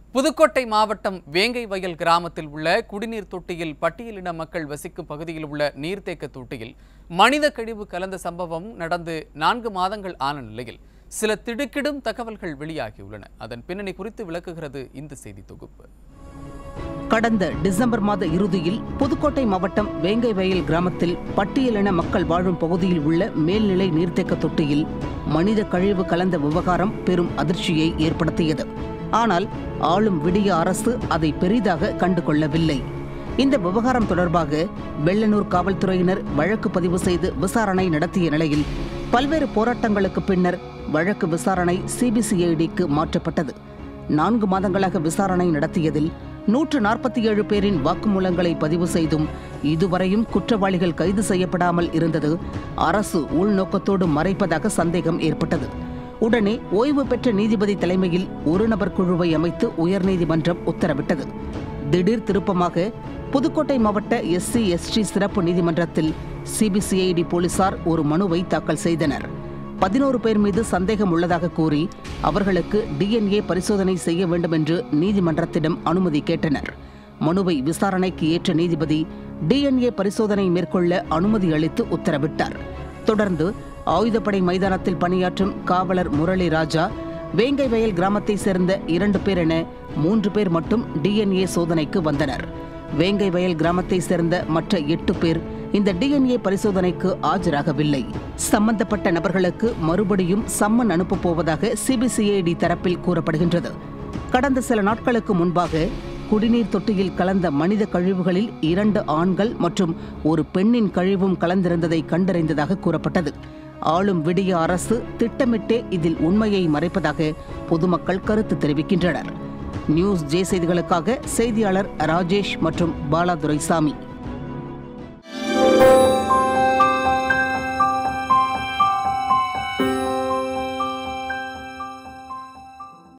புதுக்கோட்டை மாவட்டம் வேங்கை வயல் கிராமத்தில் உள்ள குடிநீர் தொட்டியில் பட்டியலின மக்கள் வசிக்கும் பகுதியில் உள்ள நீர்த்தேக்க தொட்டியில் மனித கழிவு கலந்த சம்பவம் நடந்து நான்கு மாதங்கள் ஆன நிலையில் சில திடுக்கிடும் தகவல்கள் வெளியாகியுள்ளன அதன் பின்னணி குறித்து விளக்குகிறது இந்த செய்தி தொகுப்பு கடந்த டிசம்பர் மாத இறுதியில் புதுக்கோட்டை மாவட்டம் வேங்கை வயல் கிராமத்தில் பட்டியலின மக்கள் வாழும் பகுதியில் உள்ள மேல்நிலை நீர்த்தேக்க தொட்டியில் மனித கழிவு கலந்த விவகாரம் பெரும் அதிர்ச்சியை ஏற்படுத்தியது ஆனால் ஆளும் விடிய அரசு அதை பெரிதாக கண்டு கொள்ளவில்லை இந்த விவகாரம் தொடர்பாக வெள்ளனூர் காவல்துறையினர் வழக்கு பதிவு செய்து விசாரணை நடத்திய நிலையில் பல்வேறு போராட்டங்களுக்கு பின்னர் வழக்கு விசாரணை சிபிசிஐடிக்கு மாற்றப்பட்டது நான்கு மாதங்களாக விசாரணை நடத்தியதில் நூற்று நாற்பத்தி ஏழு பேரின் வாக்குமூலங்களை பதிவு செய்தும் இதுவரையும் குற்றவாளிகள் கைது செய்யப்படாமல் இருந்தது அரசு உள்நோக்கத்தோடு மறைப்பதாக சந்தேகம் ஏற்பட்டது உடனே ஓய்வு பெற்ற நீதிபதி தலைமையில் ஒரு நபர் குழுவை அமைத்து உயர்நீதிமன்றம் உத்தரவிட்டது திடீர் திருப்பமாக புதுக்கோட்டை மாவட்ட எஸ்சி எஸ்டி சிறப்பு நீதிமன்றத்தில் சிபிசிஐடி போலீசார் ஒரு மனுவை தாக்கல் செய்தனர் பதினோரு பேர் மீது சந்தேகம் உள்ளதாக கூறி அவர்களுக்கு டிஎன்ஏ பரிசோதனை செய்ய வேண்டும் என்று நீதிமன்றத்திடம் அனுமதி கேட்டனர் மனுவை விசாரணைக்கு ஏற்ற நீதிபதி டிஎன்ஏ பரிசோதனை மேற்கொள்ள அனுமதி அளித்து உத்தரவிட்டார் தொடர்ந்து ஆயுதப்படை மைதானத்தில் பணியாற்றும் காவலர் முரளி ராஜா வேங்கை வயல் கிராமத்தை சேர்ந்த இரண்டு பேர் என மூன்று பேர் மட்டும் டிஎன்ஏ சோதனைக்கு வந்தனர் வேங்கை வயல் கிராமத்தை சேர்ந்த மற்ற எட்டு பேர் இந்த டிஎன்ஏ பரிசோதனைக்கு ஆஜராகவில்லை சம்பந்தப்பட்ட நபர்களுக்கு மறுபடியும் சம்மன் அனுப்பப் போவதாக சிபிசிஐடி தரப்பில் கூறப்படுகின்றது கடந்த சில நாட்களுக்கு முன்பாக குடிநீர் தொட்டியில் கலந்த மனித கழிவுகளில் இரண்டு ஆண்கள் மற்றும் ஒரு பெண்ணின் கழிவும் கலந்திருந்ததை கண்டறிந்ததாக கூறப்பட்டது ஆளும் விடிய அரசு திட்டமிட்டே இதில் உண்மையை மறைப்பதாக பொதுமக்கள் கருத்து தெரிவிக்கின்றனர் நியூஸ் ஜே செய்திகளுக்காக செய்தியாளர் ராஜேஷ் மற்றும் பாலா துரைசாமி